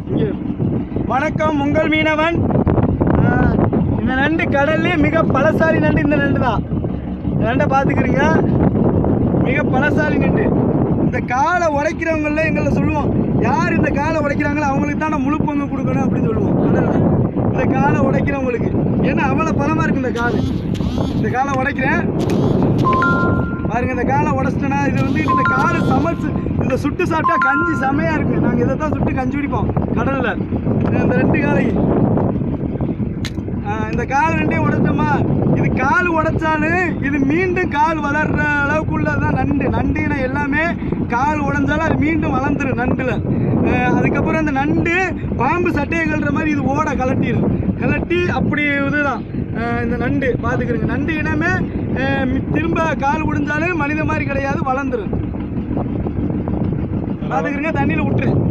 இங்கே. வணக்கம் உங்கள் மீனவன் ஆ, இந்த நண்டு கடல்லே மிக பலசாலி நண்டு இந்த நண்டு தான் இந்த நண்டை பார்த்துக்கிறீங்க மிக பலசாலி நண்டு இந்த காலை உடைக்கிறவங்கள எங்களை சொல்லுவோம் யார் இந்த காலை உடைக்கிறாங்களோ அவங்களுக்கு தான் நான் முழு பங்கு கொடுக்கணும் அப்படின்னு சொல்லுவோம் கடல்ல இந்த காலை உடைக்கிறவங்களுக்கு ஏன்னா அவ்வளோ பலமாக இருக்கு இந்த கால் இந்த காலை உடைக்கிறேன் பாருங்க இந்த காலை உடச்சிட்டேன்னா இது வந்து இந்த காலை சமைச்சு இந்த சுட்டு சாப்பிட்டா கஞ்சி செமையா இருக்கு நாங்கள் இதை தான் சுட்டு கஞ்சி குடிப்போம் கடல்ல இந்த ரெண்டு காலையும் ஆஹ் இந்த கால் ரெண்டையும் உடைச்சோமா இது கால் உடைச்சாலும் இது மீண்டும் கால் வளர்ற அளவுக்குள்ளதான் நண்டு நண்டுனா எல்லாமே கால் உடைஞ்சாலும் அது மீண்டும் வளர்ந்துரும் நண்டுல ஆஹ் அதுக்கப்புறம் அந்த நண்டு பாம்பு சட்டையை கழுற மாதிரி இது ஓட கலட்டிடும் கலட்டி அப்படி இதுதான் ஆஹ் இந்த நண்டு பார்த்துக்கிறங்க நண்டு இனமே ஆஹ் மி- திரும்ப கால் உடைஞ்சாலும் மனித மாதிரி கிடையாது வளர்ந்துரும் பார்த்துக்கிறங்க தண்ணியில் விட்டுரு